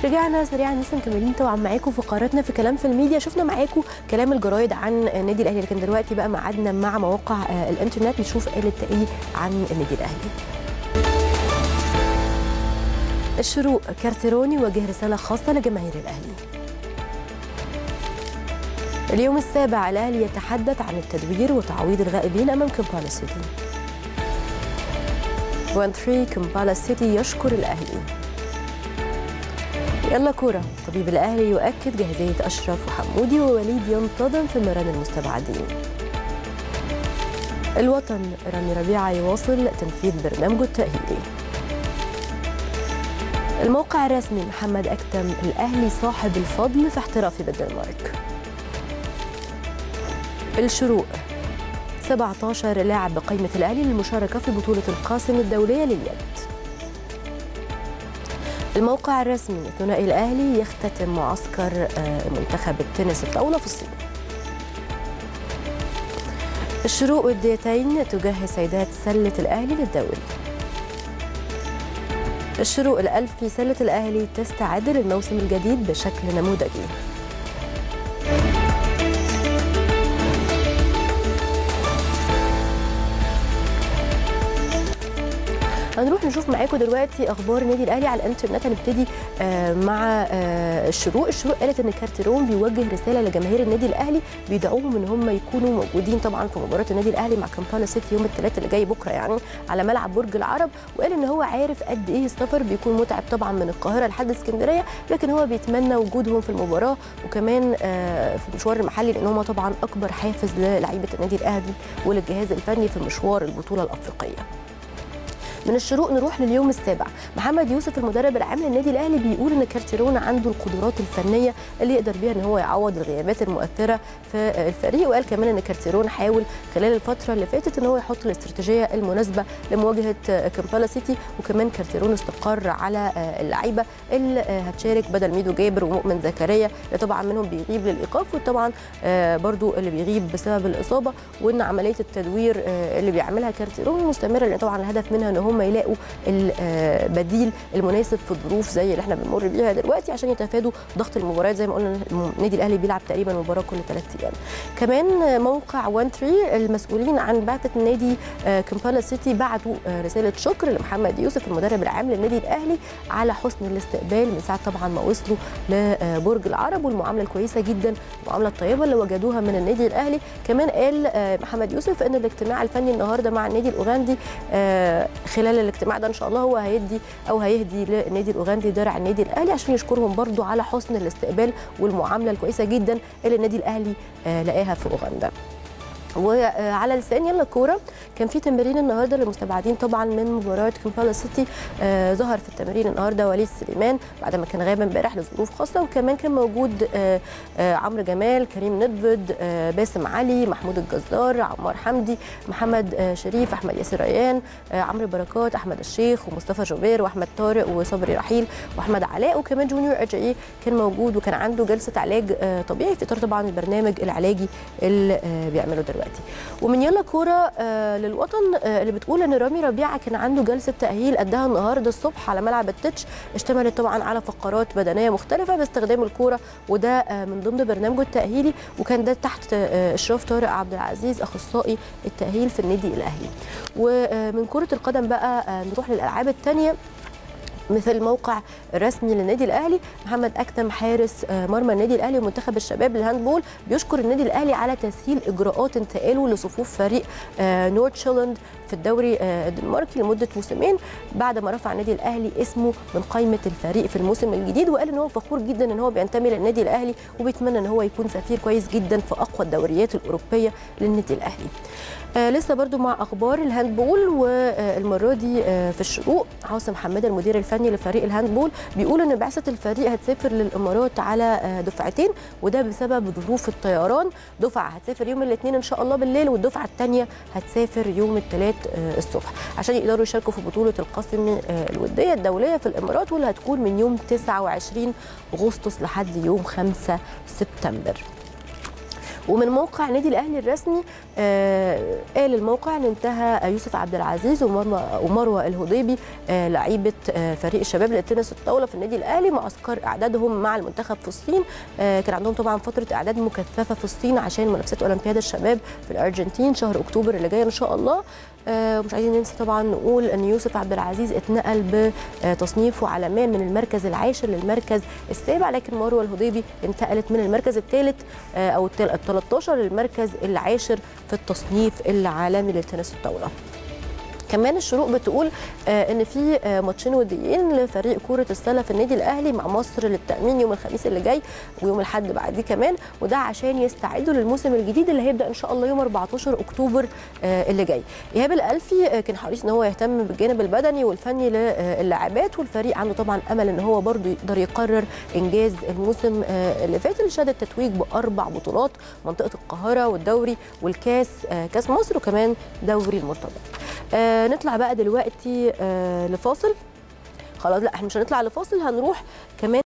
رجعنا سريعا لسه مكملين طبعا معاكم فقراتنا في كلام في الميديا شفنا معاكم كلام الجرايد عن النادي الاهلي لكن دلوقتي بقى ميعادنا مع مواقع آه، الانترنت نشوف قالت ايه عن النادي الاهلي الشروق كارتيروني وجه رساله خاصه لجماهير الاهلي اليوم السابع الاهلي يتحدث عن التدوير وتعويض الغائبين امام كمبالا سيتي 1 3 كمبالا سيتي يشكر الاهلي يلا كورة طبيب الأهلي يؤكد جاهزية أشرف وحمودي ووليد ينتظم في مران المستبعدين الوطن رامي ربيعة يواصل تنفيذ برنامجه التأهيلي الموقع الرسمي محمد أكتم الأهلي صاحب الفضل في احترافه بالدنمارك الشروق 17 لاعب بقائمة الأهلي للمشاركة في بطولة القاسم الدولية لليد الموقع الرسمي ثنائي الأهلي يختتم معسكر آه، منتخب التنس الطاولة في الصين الشروق والديتين تجهز سيدات سلة الأهلي للدوري الشروق الألف في سلة الأهلي تستعد للموسم الجديد بشكل نموذجي هنروح نشوف معاكم دلوقتي اخبار النادي الاهلي على الانترنت هنبتدي آه، مع آه، الشروق الشروق قالت ان كارتيرون بيوجه رساله لجماهير النادي الاهلي بيدعوهم ان هم يكونوا موجودين طبعا في مباراه النادي الاهلي مع كامبالا سيتي يوم الثلاثاء اللي جاي بكره يعني على ملعب برج العرب وقال ان هو عارف قد ايه السفر بيكون متعب طبعا من القاهره لحد اسكندريه لكن هو بيتمنى وجودهم في المباراه وكمان آه، في المشوار المحلي لان هم طبعا اكبر حافز للعيبه النادي الاهلي وللجهاز الفني في مشوار البطوله الافريقيه من الشروق نروح لليوم السابع محمد يوسف المدرب العام للنادي الاهلي بيقول ان كارتيرون عنده القدرات الفنيه اللي يقدر بيها ان هو يعوض الغيابات المؤثره في الفريق وقال كمان ان كارتيرون حاول خلال الفتره اللي فاتت ان هو يحط الاستراتيجيه المناسبه لمواجهه كامبالا سيتي وكمان كارتيرون استقر على اللعيبه اللي هتشارك بدل ميدو جابر ومؤمن زكريا اللي طبعا منهم بيغيب للايقاف وطبعا برضو اللي بيغيب بسبب الاصابه وان عمليه التدوير اللي بيعملها كارتيرون مستمره لان طبعا الهدف منها ان هم يلاقوا البديل المناسب في الظروف زي اللي احنا بنمر بيها دلوقتي عشان يتفادوا ضغط المباريات زي ما قلنا النادي الاهلي بيلعب تقريبا مباراه كل ثلاث ايام كمان موقع 1 3 المسؤولين عن بعثه النادي كمبالا سيتي بعتوا رساله شكر لمحمد يوسف المدرب العام للنادي الاهلي على حسن الاستقبال من ساعه طبعا ما وصلوا لبرج العرب والمعامله الكويسه جدا المعامله الطيبه اللي وجدوها من النادي الاهلي كمان قال محمد يوسف ان الاجتماع الفني النهارده مع النادي الاوغندي خلال الاجتماع ده ان شاء الله هو هيدي او هيهدي للنادي الاوغندي درع النادي الاهلي عشان يشكرهم برضو على حسن الاستقبال والمعامله الكويسه جدا اللي النادي الاهلي لقاها في اوغندا وعلى لسان يلا كوره كان في تمرين النهارده للمستبعدين طبعا من مباراه كمبالا سيتي آه ظهر في التمرين النهارده وليد سليمان بعد ما كان غاب امبارح لظروف خاصه وكمان كان موجود آه آه عمرو جمال كريم ندفد آه باسم علي محمود الجزار عمار حمدي محمد آه شريف احمد ياسر ريان آه عمرو بركات احمد الشيخ ومصطفى جوبير واحمد طارق وصبري رحيل واحمد علاء وكمان جونيور اجاي كان موجود وكان عنده جلسه علاج آه طبيعي في اطار طبعا البرنامج العلاجي اللي آه بيعمله دلوقتي دلوقتي ومن يلا كوره آه للوطن آه اللي بتقول ان رامي ربيعه كان عنده جلسه تاهيل قدها النهارده الصبح على ملعب التتش اشتملت طبعا على فقرات بدنيه مختلفه باستخدام الكوره وده آه من ضمن برنامجه التاهيلي وكان ده تحت آه اشراف طارق عبد العزيز اخصائي التاهيل في النادي الاهلي ومن كره القدم بقى آه نروح للالعاب الثانيه مثل الموقع الرسمي للنادي الاهلي محمد اكتم حارس مرمى النادي الاهلي ومنتخب الشباب للهاندبول بيشكر النادي الاهلي على تسهيل اجراءات انتقاله لصفوف فريق نورتشلاند في الدوري الدنماركي لمده موسمين بعد ما رفع النادي الاهلي اسمه من قائمه الفريق في الموسم الجديد وقال ان هو فخور جدا ان هو بينتمي للنادي الاهلي وبيتمنى ان هو يكون سفير كويس جدا في اقوى الدوريات الاوروبيه للنادي الاهلي آه لسه برضو مع اخبار الهاندبول والمره دي آه في الشروق عاصم حماده المدير الفني لفريق الهاندبول بيقول ان بعثه الفريق هتسافر للامارات على آه دفعتين وده بسبب ظروف الطيران دفعه هتسافر يوم الاثنين ان شاء الله بالليل والدفعه الثانيه هتسافر يوم الثلاث آه الصبح عشان يقدروا يشاركوا في بطوله القاسم آه الوديه الدوليه في الامارات واللي هتكون من يوم 29 اغسطس لحد يوم 5 سبتمبر ومن موقع النادي الاهلي الرسمي آه قال الموقع ان انتهى يوسف عبد العزيز ومروه ومروه الهضيبي آه لعيبه آه فريق الشباب للتنس الطاوله في النادي الاهلي معسكر اعدادهم مع المنتخب في الصين آه كان عندهم طبعا فتره اعداد مكثفه في الصين عشان منافسات اولمبياد الشباب في الارجنتين شهر اكتوبر اللي جاي ان شاء الله آه مش عايزين ننسى طبعا نقول ان يوسف عبد العزيز اتنقل بتصنيفه عالميا من المركز العاشر للمركز السابع لكن مروه الهضيبي انتقلت من المركز الثالث آه او ال 13 للمركز العاشر في التصنيف العالمي للتنس الطاوله كمان الشروق بتقول آه ان في آه ماتشين وديين لفريق كره السله في النادي الاهلي مع مصر للتامين يوم الخميس اللي جاي ويوم الاحد بعديه كمان وده عشان يستعدوا للموسم الجديد اللي هيبدا ان شاء الله يوم 14 اكتوبر آه اللي جاي ايهاب الالفي كان حريص ان هو يهتم بالجانب البدني والفني للاعبات والفريق عنده طبعا امل ان هو برضه يقدر يقرر انجاز الموسم اللي فات اللي شهد التتويج باربع بطولات منطقه القاهره والدوري والكاس كاس مصر وكمان دوري المرتضى آه نطلع بقى دلوقتي آه لفاصل خلاص لا احنا مش هنطلع لفاصل هنروح كمان